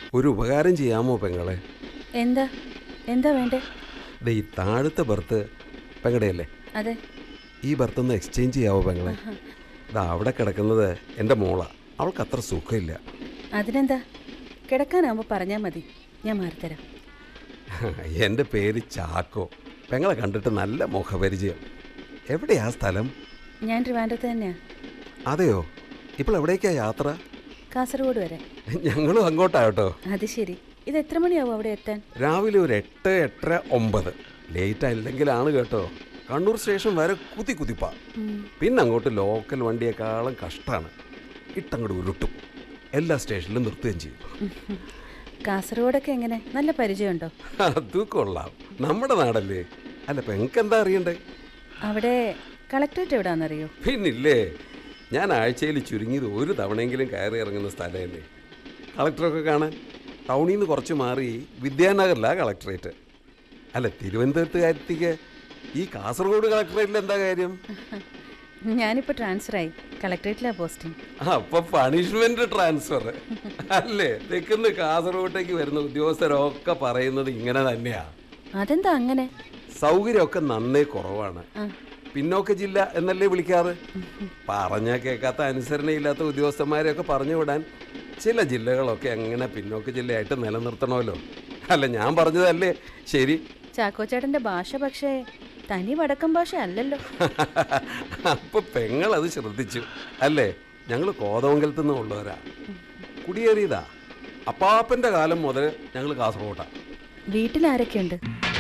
ഒരു ഉപകാരം ചെയ്യാമോ പെങ്ങളെ എന്താ എന്താ വേണ്ടേ ദേ ഈ താഴത്തെ ബർത്ത് പെങ്ങടെയല്ലേ അതെ ഈ ബർത്തൊന്ന് എക്സ്ചേഞ്ച് ചെയ്യാവോ പെങ്ങളെ ഇതാ അവിടെ കിടക്കുന്നത് എൻ്റെ മോളാ അവൾക്ക് അത്ര സുഖമില്ല അതിനെന്താ കിടക്കാനാവുമ്പോൾ പറഞ്ഞാൽ മതി ഞാൻ മാറിത്തരാം എൻ്റെ പേര് ചാക്കോ പെങ്ങളെ കണ്ടിട്ട് നല്ല മുഖപരിചയം എവിടെയാ സ്ഥലം ഞാൻ ട്രിവാൻഡ്രത്ത് തന്നെയാ അതെയോ ഇപ്പോൾ എവിടേക്കാ യാത്ര കാസർഗോഡ് വരെ ഞങ്ങളും അങ്ങോട്ടാ കേട്ടോ അത് ശരി ഇത് എത്ര മണിയാവും അവിടെ എത്താൻ രാവിലെ ഒരു എട്ട് എട്ടര ഒമ്പത് ലേറ്റ് ആയില്ലെങ്കിലാണ് കേട്ടോ കണ്ണൂർ സ്റ്റേഷൻ വരെ കുതി കുതിപ്പാ പിന്നെ അങ്ങോട്ട് ലോക്കൽ വണ്ടിയേക്കാളും കഷ്ടമാണ് ഇട്ടങ്ങോട്ട് ഉരുട്ടും എല്ലാ സ്റ്റേഷനിലും നിർത്തുകയും ചെയ്യും കാസർഗോഡൊക്കെ എങ്ങനെ നല്ല പരിചയമുണ്ടോ അത് കൊള്ളാം നമ്മുടെ നാടല്ലേ അല്ല പെങ്ങൾക്ക് എന്താ അറിയണ്ടേ അവിടെ കളക്ടറേറ്റ് എവിടാന്നറിയോ പിന്നില്ലേ ഞാൻ ആഴ്ചയിൽ ചുരുങ്ങിയത് ഒരു തവണയെങ്കിലും കയറി ഇറങ്ങുന്ന സ്ഥലമല്ലേ കളക്ടറൊക്കെ കാണാൻ ടൗണിൽ നിന്ന് കുറച്ച് മാറി വിദ്യാനഗറിലാ കളക്ടറേറ്റ് അല്ല തിരുവനന്തപുരത്തുകാരത്തേക്ക് ഈ കാസർഗോഡ് കളക്ടറേറ്റിൽ എന്താ കാര്യം ഞാനിപ്പോൾ ട്രാൻസ്ഫറായി കളക്ടറേറ്റിലാണ് പോസ്റ്റിംഗ് അപ്പൊ പണിഷ്മെന്റ് ട്രാൻസ്ഫർ അല്ലേ തെക്കുന്ന് കാസർഗോട്ടേക്ക് വരുന്ന ഉദ്യോഗസ്ഥരൊക്കെ പറയുന്നത് ഇങ്ങനെ തന്നെയാ അതെന്താ അങ്ങനെ സൗകര്യമൊക്കെ നന്നേ കുറവാണ് ആ പിന്നോക്ക ജില്ല എന്നല്ലേ വിളിക്കാറ് പറഞ്ഞാൽ കേൾക്കാത്ത അനുസരണയില്ലാത്ത ഉദ്യോഗസ്ഥന്മാരെയൊക്കെ പറഞ്ഞു വിടാൻ ചില ജില്ലകളൊക്കെ അങ്ങനെ പിന്നോക്ക ജില്ലയായിട്ട് നിലനിർത്തണമല്ലോ അല്ല ഞാൻ പറഞ്ഞതല്ലേ ശരി ചാക്കോച്ചേട്ടൻ്റെ ഭാഷ പക്ഷേ തനി വടക്കൻ ഭാഷ അല്ലല്ലോ അപ്പൊ പെങ്ങൾ അത് ശ്രദ്ധിച്ചു അല്ലേ ഞങ്ങൾ കോതമംഗലത്ത് നിന്ന് ഉള്ളവരാ കുടിയേറിയതാ അപ്പാപ്പന്റെ കാലം മുതൽ ഞങ്ങൾ കാസർഗോട്ടാ വീട്ടിൽ ആരൊക്കെയുണ്ട്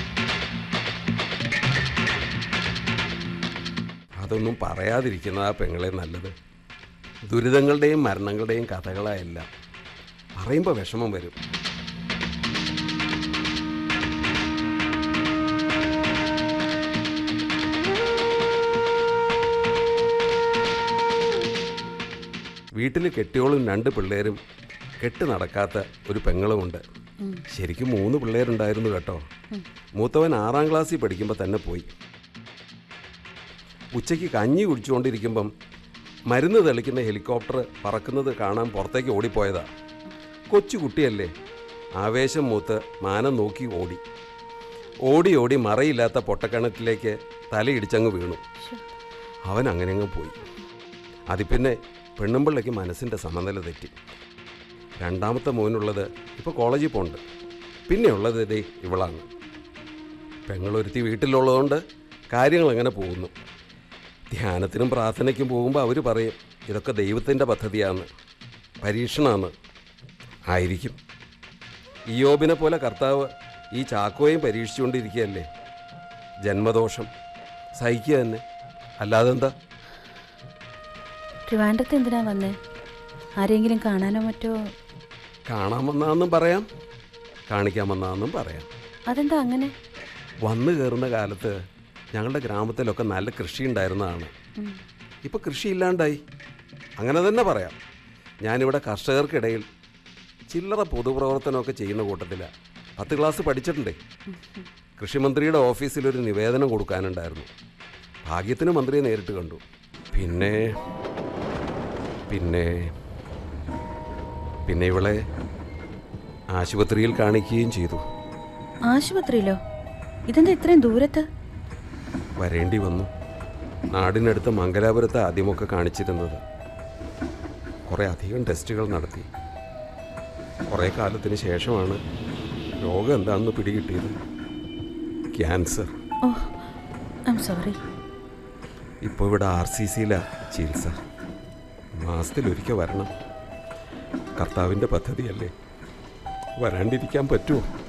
അതൊന്നും പറയാതിരിക്കുന്നതാ പെങ്ങളെ നല്ലത് ദുരിതങ്ങളുടെയും മരണങ്ങളുടെയും കഥകളായെല്ലാം പറയുമ്പോൾ വിഷമം വരും വീട്ടിൽ കെട്ടിയോളും രണ്ട് പിള്ളേരും കെട്ട് നടക്കാത്ത ഒരു പെങ്ങളുമുണ്ട് ശരിക്കും മൂന്ന് പിള്ളേരുണ്ടായിരുന്നു കേട്ടോ മൂത്തവൻ ആറാം ക്ലാസ്സിൽ പഠിക്കുമ്പോൾ തന്നെ പോയി ഉച്ചയ്ക്ക് കഞ്ഞി കുടിച്ചുകൊണ്ടിരിക്കുമ്പം മരുന്ന് തെളിക്കുന്ന ഹെലികോപ്റ്റർ പറക്കുന്നത് കാണാൻ പുറത്തേക്ക് ഓടിപ്പോയതാ കൊച്ചു കുട്ടിയല്ലേ ആവേശം മൂത്ത് മാനം നോക്കി ഓടി ഓടി ഓടി മറയില്ലാത്ത പൊട്ടക്കിണറ്റിലേക്ക് തലയിടിച്ചങ്ങ് വീണു അവൻ അങ്ങനെ അങ്ങ് പോയി അതിപ്പിന്നെ പെണ്ണുമ്പിള്ളയ്ക്ക് മനസ്സിൻ്റെ സമനില തെറ്റി രണ്ടാമത്തെ മോനുള്ളത് ഇപ്പോൾ കോളേജിൽ പോകുന്നുണ്ട് പിന്നെയുള്ളത് ഇതേ ഇവളാണ് പെങ്ങളൊരുത്തി വീട്ടിലുള്ളതുകൊണ്ട് കാര്യങ്ങൾ അങ്ങനെ പോകുന്നു ധ്യാനത്തിനും പ്രാർത്ഥനയ്ക്കും പോകുമ്പോൾ അവർ പറയും ഇതൊക്കെ ദൈവത്തിൻ്റെ പദ്ധതിയാണ് പരീക്ഷണമാണ് ആയിരിക്കും ഇയോബിനെ പോലെ കർത്താവ് ഈ ചാക്കോയും പരീക്ഷിച്ചുകൊണ്ടിരിക്കുകയല്ലേ ജന്മദോഷം സഹിക്കുക തന്നെ അല്ലാതെന്താ ട്രിവാൻഡ്രത്ത് എന്തിനാ വന്നേ ആരെങ്കിലും കാണാനോ മറ്റോ കാണാമെന്നാന്നും പറയാം കാണിക്കാമെന്നാന്നും പറയാം അതെന്താ അങ്ങനെ വന്നു കയറുന്ന കാലത്ത് ഞങ്ങളുടെ ഗ്രാമത്തിലൊക്കെ നല്ല കൃഷി ഉണ്ടായിരുന്നതാണ് ഇപ്പോൾ കൃഷിയില്ലാണ്ടായി അങ്ങനെ തന്നെ പറയാം ഞാനിവിടെ കർഷകർക്കിടയിൽ ചില്ലറ പൊതുപ്രവർത്തനമൊക്കെ ചെയ്യുന്ന കൂട്ടത്തിലാണ് പത്ത് ക്ലാസ് പഠിച്ചിട്ടുണ്ടേ കൃഷിമന്ത്രിയുടെ ഓഫീസിൽ ഒരു നിവേദനം കൊടുക്കാനുണ്ടായിരുന്നു ഭാഗ്യത്തിന് മന്ത്രിയെ നേരിട്ട് കണ്ടു പിന്നെ പിന്നെ പിന്നെ ഇവളെ ആശുപത്രിയിൽ കാണിക്കുകയും ചെയ്തു ആശുപത്രിയിലോ ഇതെന്താ ഇത്രയും ദൂരത്ത് വരേണ്ടി വന്നു നാടിനടുത്ത് മംഗലാപുരത്ത് ആദ്യമൊക്കെ കാണിച്ചിരുന്നത് കുറേ അധികം ടെസ്റ്റുകൾ നടത്തി കുറേ കാലത്തിന് ശേഷമാണ് രോഗം എന്താണെന്ന് പിടികിട്ടിയത് cancer oh I am sorry ഇപ്പോൾ ഇവിടെ ആർ സി സിയിലാണ് ചികിത്സ മാസത്തിലൊരിക്കൽ വരണം കർത്താവിൻ്റെ പദ്ധതിയല്ലേ വരാണ്ടിരിക്കാൻ പറ്റുമോ